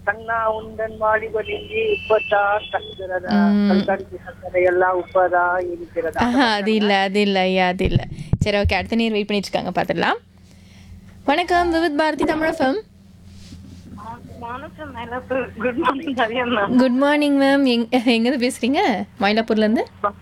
கண்ணா உந்தன் வாலிபலிங்கே உப்பதா தங்குறதா ம். கல்கண்டு சக்கரை எல்லாம் உப்பதா இருக்கிறதா ஆஹா அது இல்லை அது இல்லை ஐயா அது இல்லை சரி ஓகே அடுத்த நேர் வெயிட் பண்ணிட்டு இருக்காங்க பார்த்துடலாம் வணக்கம் விவித் பாரதி தமிழகம் வணக்கம் மயிலாப்பூர் குட் மார்னிங் ஹரியண்ணா குட் மார்னிங் மேம் எங் எங்கேருந்து பேசுகிறீங்க மயிலாப்பூர்லேருந்து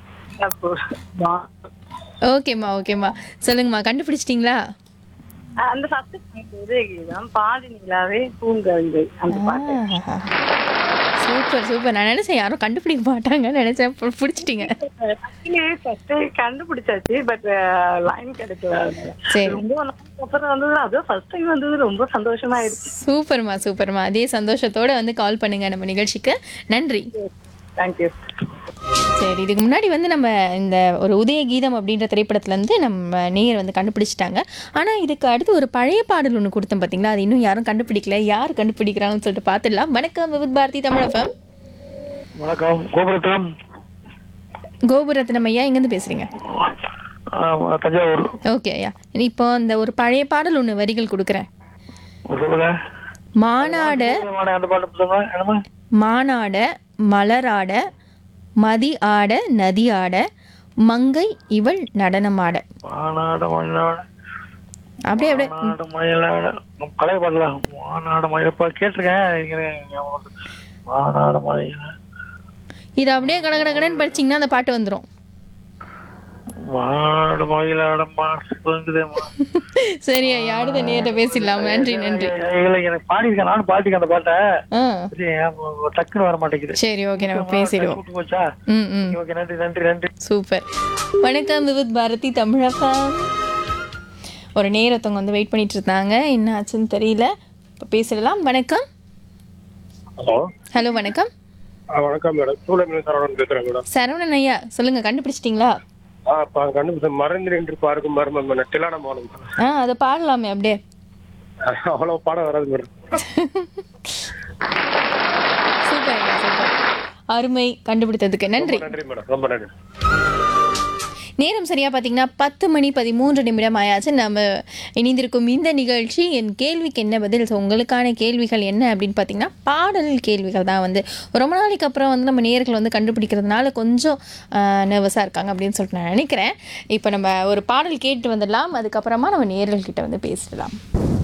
ஓகேம்மா ஓகேம்மா சொல்லுங்கம்மா கண்டுபிடிச்சிட்டிங்களா அந்த ஃபர்ஸ்ட் இது தான் பாடி நிலாவே பூங்கவிதை அந்த பாட்டு சூப்பர் சூப்பர் நான் நினைச்சேன் யாரும் கண்டுபிடிக்க மாட்டாங்கன்னு நினைச்சேன் பு- பிடிச்சிட்டீங்க ஃபர்ஸ்ட் கண்டுபிடிச்சாச்சு பட் லைன் கிடைக்கல சரி ரொம்ப நாளுக்கு அப்புறம் வந்தது அதுவும் ஃபர்ஸ்ட் டைம் வந்தது ரொம்ப சந்தோஷமா ஆயிடுச்சு சூப்பர்மா சூப்பர்மா அதே சந்தோஷத்தோட வந்து கால் பண்ணுங்க நம்ம நிகழ்ச்சிக்கு நன்றி தேங்க்யூ சரி இதுக்கு முன்னாடி வந்து நம்ம இந்த ஒரு உதய கீதம் அப்படின்ற திரைப்படத்துல இருந்து நம்ம நேயர் வந்து கண்டுபிடிச்சிட்டாங்க ஆனால் இதுக்கு அடுத்து ஒரு பழைய பாடல் ஒன்று கொடுத்தோம் பார்த்தீங்களா அது இன்னும் யாரும் கண்டுபிடிக்கல யார் கண்டுபிடிக்கிறாங்கன்னு சொல்லிட்டு பார்த்துடலாம் வணக்கம் விவித் பாரதி தமிழகம் வணக்கம் கோபுரத்தம் கோபுரத்னம் ஐயா எங்கேருந்து பேசுறீங்க தஞ்சாவூர் ஓகே ஐயா இப்போ இந்த ஒரு பழைய பாடல் ஒன்று வரிகள் கொடுக்குறேன் சொல்லுங்க மானாட அந்த பாட்டு சொல்லுங்க என்னமா மானாட மலராட மதி ஆட நதி ஆட மங்கை இவள் நடனமாட மாநாடு மயிலாடு அப்படியே அப்படியே மாநாடு மயிலாடு பழைய பாடலாம் மாநாடு மயில் இப்போ கேட்டிருக்கேன் இங்க ஞாபகம் வருது. மாநாடு மயிலாடு இது அப்படியே கட கட கடன்னு படிச்சீங்கன்னா அந்த பாட்டு வந்துடும் மாநாடு மயிலாடம்மா சொல்லுங்குதேம்மா சரி ஐயா அடுத்த நேரிட்ட பேசிடலாம் நன்றி நன்றி இல்லை எனக்கு பாடியிருக்கேன் நானும் பாடியிருக்கேன் அந்த பாட்டை ஆ சரி, ஞாபகம் டக்குன்னு வர மாட்டேங்குது சரி ஓகே நம்ம பேசிடுவோம் கூட்டு போச்சா ம் ம் ஓகே நன்றி நன்றி நன்றி சூப்பர் வணக்கம் விவித் பாரதி தமிழகம் ஒரு நேரத்தவங்க வந்து வெயிட் பண்ணிட்டு இருந்தாங்க என்ன ஆச்சுன்னு தெரியல இப்போ பேசிடலாம் வணக்கம் ஹலோ ஹலோ வணக்கம் வணக்கம் மேடம் சூழல் சரவணன் பேசுறேன் மேடம் சரவணன் ஐயா சொல்லுங்க கண்டுபிடிச்சிட்டிங்களா ஆ இப்போ கண்டுபிடிச்ச மறைந்து நின்று பார்க்கும் மர்மம் மேடம் திலான மோனம் ஆ அதை பாடலாமே அப்படியே அவ்வளோ பாடம் வராது மேடம் சூப்பர் ஐயா சூப்பர் அருமை கண்டுபிடித்ததுக்கு நன்றி நன்றி மேடம் ரொம்ப நன்றி நேரம் சரியா பார்த்தீங்கன்னா பத்து மணி பதிமூன்று நிமிடம் ஆயாச்சு நம்ம இணைந்திருக்கும் இந்த நிகழ்ச்சி என் கேள்விக்கு என்ன பதில் ஸோ உங்களுக்கான கேள்விகள் என்ன அப்படின்னு பார்த்தீங்கன்னா பாடல் கேள்விகள் தான் வந்து ரொம்ப நாளைக்கு அப்புறம் வந்து நம்ம நேர்கள் வந்து கண்டுபிடிக்கிறதுனால கொஞ்சம் நர்வஸாக இருக்காங்க அப்படின்னு சொல்லிட்டு நான் நினைக்கிறேன் இப்போ நம்ம ஒரு பாடல் கேட்டு வந்துடலாம் அதுக்கப்புறமா நம்ம நேர்கள்கிட்ட வந்து பேசிடலாம்